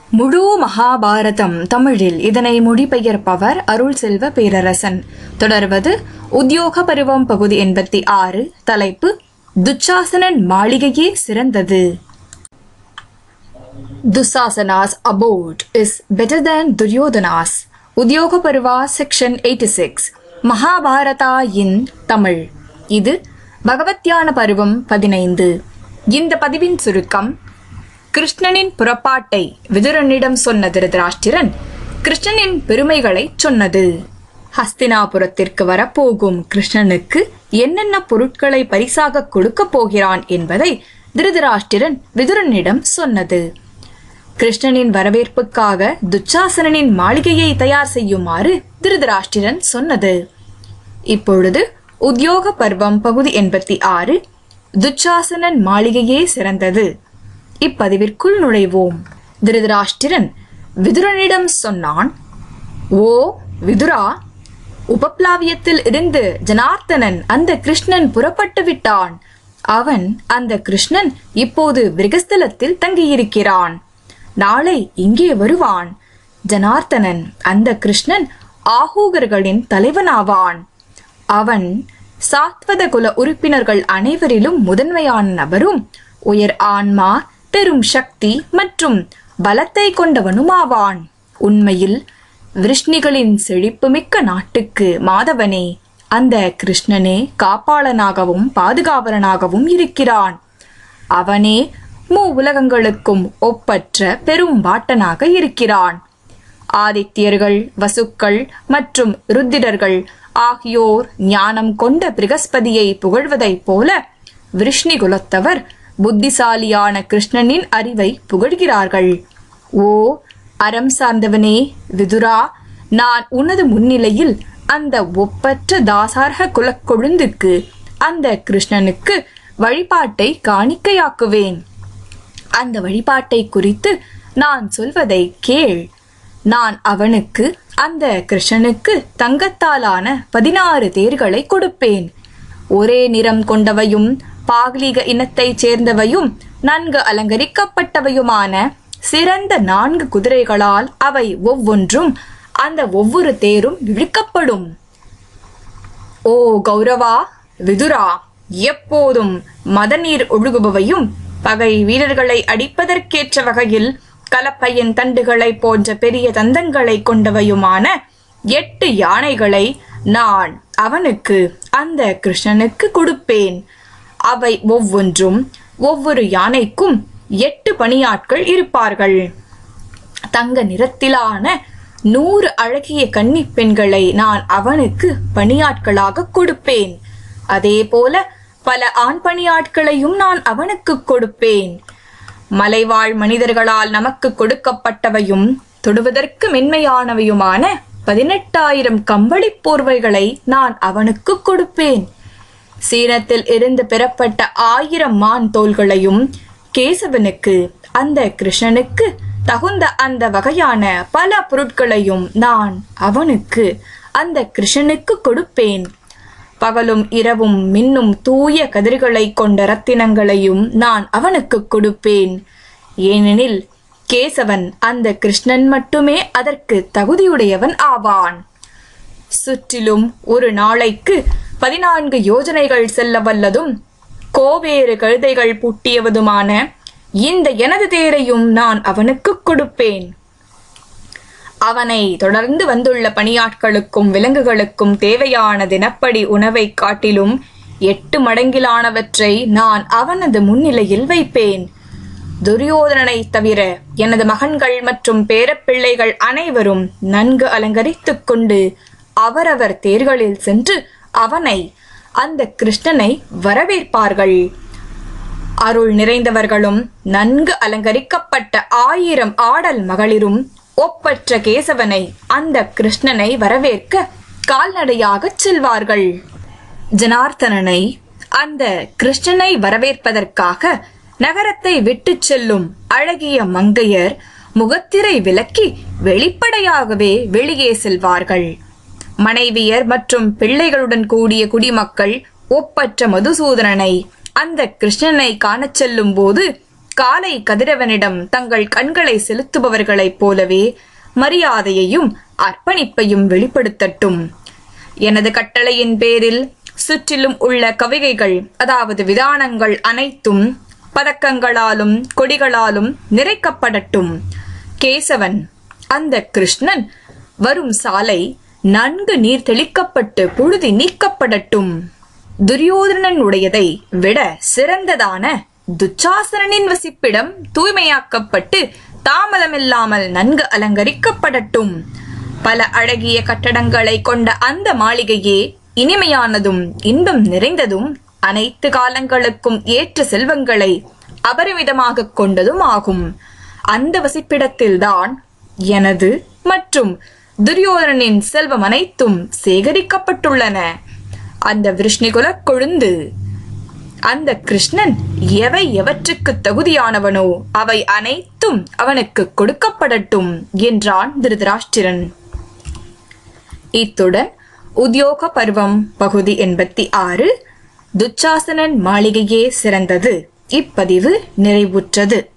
முழு மகாபாரதம் தமிழில் இதனை மொழிபெயர்ப்பவர் அருள் செல்வ பேரரசன் தொடர்வது உத்தியோக பருவம் பகுதி எண்பத்தி ஆறு தலைப்பு துச்சாசனன் மாளிகையே சிறந்தது துசாசனாஸ் abode is better than துரியோதனாஸ் Udyoga Parva section eighty six Mahabharata in Tamil இது பகவத்யான பருவம் பதினைந்து இந்த பதிவின் சுருக்கம் கிருஷ்ணனின் புறப்பாட்டை விதுரனிடம் சொன்ன திருதராஷ்டிரன் கிருஷ்ணனின் பெருமைகளை சொன்னது ஹஸ்தினாபுரத்திற்கு வரப்போகும் கிருஷ்ணனுக்கு என்னென்ன பொருட்களை பரிசாக கொடுக்கப் போகிறான் என்பதை திருதராஷ்டிரன் விதுரனிடம் சொன்னது கிருஷ்ணனின் வரவேற்புக்காக துச்சாசனனின் மாளிகையை தயார் செய்யுமாறு திருதராஷ்டிரன் சொன்னது இப்பொழுது உத்தியோக பர்வம் பகுதி எண்பத்தி ஆறு துச்சாசனன் மாளிகையே சிறந்தது இப்பதிவிற்குள் நுழைவோம் திருதராஷ்டிரன் விதுரனிடம் சொன்னான் ஓ விதுரா உபப்ளாவியத்தில் இருந்து ஜனார்த்தனன் அந்த கிருஷ்ணன் புறப்பட்டு விட்டான் அவன் அந்த கிருஷ்ணன் இப்போது விருகஸ்தலத்தில் தங்கியிருக்கிறான் நாளை இங்கே வருவான் ஜனார்த்தனன் அந்த கிருஷ்ணன் ஆகூகர்களின் தலைவனாவான் அவன் சாத்வத குல உறுப்பினர்கள் அனைவரிலும் முதன்மையான நபரும் உயர் ஆன்மா பெரும் சக்தி மற்றும் பலத்தை கொண்டவனுமாவான் உண்மையில் விருஷ்ணிகளின் செழிப்புமிக்க நாட்டுக்கு மாதவனே அந்த கிருஷ்ணனே காப்பாளனாகவும் பாதுகாவலனாகவும் இருக்கிறான் அவனே மூ உலகங்களுக்கும் ஒப்பற்ற பெரும் வாட்டனாக இருக்கிறான் ஆதித்யர்கள் வசுக்கள் மற்றும் ருத்திரர்கள் ஆகியோர் ஞானம் கொண்ட பிரகஸ்பதியை புகழ்வதைப் போல விருஷ்ணி குலத்தவர் புத்திசாலியான கிருஷ்ணனின் அறிவை புகழ்கிறார்கள் ஓ அறம் சார்ந்தவனே விதுரா நான் உனது முன்னிலையில் அந்த ஒப்பற்ற தாசார்க குலக் கொழுந்துக்கு அந்த கிருஷ்ணனுக்கு வழிபாட்டை காணிக்கையாக்குவேன் அந்த வழிபாட்டை குறித்து நான் சொல்வதை கேள் நான் அவனுக்கு அந்த கிருஷ்ணனுக்கு தங்கத்தாலான பதினாறு தேர்களை கொடுப்பேன் ஒரே நிறம் கொண்டவையும் பாகலீக இனத்தைச் சேர்ந்தவையும் நன்கு அலங்கரிக்கப்பட்டவையுமான சிறந்த நான்கு குதிரைகளால் அவை ஒவ்வொன்றும் அந்த ஒவ்வொரு தேரும் இழுக்கப்படும் ஓ கௌரவா விதுரா எப்போதும் மதநீர் ஒழுகுபவையும் பகை வீரர்களை அடிப்பதற்கேற்ற வகையில் கலப்பையின் தண்டுகளை போன்ற பெரிய தந்தங்களை கொண்டவையுமான எட்டு யானைகளை நான் அவனுக்கு அந்த கிருஷ்ணனுக்கு கொடுப்பேன் அவை ஒவ்வொன்றும் ஒவ்வொரு யானைக்கும் எட்டு பணியாட்கள் இருப்பார்கள் தங்க நிறத்திலான நூறு அழகிய கன்னிப் பெண்களை நான் அவனுக்கு பணியாட்களாக கொடுப்பேன் அதே போல பல ஆண் பணியாட்களையும் நான் அவனுக்கு கொடுப்பேன் மலைவாழ் மனிதர்களால் நமக்கு கொடுக்கப்பட்டவையும் தொடுவதற்கு மென்மையானவையுமான பதினெட்டாயிரம் கம்பளிப் போர்வைகளை நான் அவனுக்கு கொடுப்பேன் சீனத்தில் இருந்து பெறப்பட்ட ஆயிரம் மான் தோள்களையும் கேசவனுக்கு அந்த கிருஷ்ணனுக்கு தகுந்த அந்த வகையான பல பொருட்களையும் நான் அவனுக்கு அந்த கிருஷ்ணனுக்கு கொடுப்பேன் பகலும் இரவும் மின்னும் தூய கதிர்களை கொண்ட ரத்தினங்களையும் நான் அவனுக்கு கொடுப்பேன் ஏனெனில் கேசவன் அந்த கிருஷ்ணன் மட்டுமே அதற்கு தகுதியுடையவன் ஆவான் சுற்றிலும் ஒரு நாளைக்கு பதினான்கு யோஜனைகள் செல்ல வல்லதும் கோவேறு கழுதைகள் பூட்டியவதுமான இந்த எனது தேரையும் நான் அவனுக்கு கொடுப்பேன் அவனை தொடர்ந்து வந்துள்ள பணியாட்களுக்கும் விலங்குகளுக்கும் தேவையான தினப்படி உணவை காட்டிலும் எட்டு மடங்கிலானவற்றை நான் அவனது முன்னிலையில் வைப்பேன் துரியோதனனை தவிர எனது மகன்கள் மற்றும் பேரப்பிள்ளைகள் அனைவரும் நன்கு அலங்கரித்துக் கொண்டு அவரவர் தேர்களில் சென்று அவனை அந்த கிருஷ்ணனை வரவேற்பார்கள் அருள் நிறைந்தவர்களும் நன்கு அலங்கரிக்கப்பட்ட ஆயிரம் ஆடல் மகளிரும் ஒப்பற்ற கேசவனை அந்த கிருஷ்ணனை வரவேற்க கால்நடையாகச் செல்வார்கள் ஜனார்த்தனனை அந்த கிருஷ்ணனை வரவேற்பதற்காக நகரத்தை விட்டுச் செல்லும் அழகிய மங்கையர் முகத்திரை விலக்கி வெளிப்படையாகவே வெளியே செல்வார்கள் மனைவியர் மற்றும் பிள்ளைகளுடன் கூடிய குடிமக்கள் ஒப்பற்ற மதுசூதனனை அந்த கிருஷ்ணனை காணச் செல்லும் போது காலை கதிரவனிடம் தங்கள் கண்களை செலுத்துபவர்களைப் போலவே மரியாதையையும் அர்ப்பணிப்பையும் வெளிப்படுத்தட்டும் எனது கட்டளையின் பேரில் சுற்றிலும் உள்ள கவிகைகள் அதாவது விதானங்கள் அனைத்தும் பதக்கங்களாலும் கொடிகளாலும் நிறைக்கப்படட்டும் கேசவன் அந்த கிருஷ்ணன் வரும் சாலை நன்கு நீர் தெளிக்கப்பட்டு புழுதி நீக்கப்படட்டும் துரியோதனன் உடையதை விட சிறந்ததான துச்சாசனனின் வசிப்பிடம் தூய்மையாக்கப்பட்டு தாமதமில்லாமல் நன்கு அலங்கரிக்கப்படட்டும் பல அழகிய கட்டடங்களை கொண்ட அந்த மாளிகையே இனிமையானதும் இன்பம் நிறைந்ததும் அனைத்து காலங்களுக்கும் ஏற்ற செல்வங்களை அபரிமிதமாக கொண்டதும் ஆகும் அந்த வசிப்பிடத்தில்தான் எனது மற்றும் துரியோதனனின் செல்வம் அனைத்தும் சேகரிக்கப்பட்டுள்ளன அந்த விருஷ்ணிகுல கொழுந்து அந்த கிருஷ்ணன் எவை எவற்றுக்கு தகுதியானவனோ அவை அனைத்தும் அவனுக்கு கொடுக்கப்படட்டும் என்றான் திருதராஷ்டிரன் இத்துடன் உத்தியோக பருவம் பகுதி எண்பத்தி ஆறு துச்சாசனன் மாளிகையே சிறந்தது இப்பதிவு நிறைவுற்றது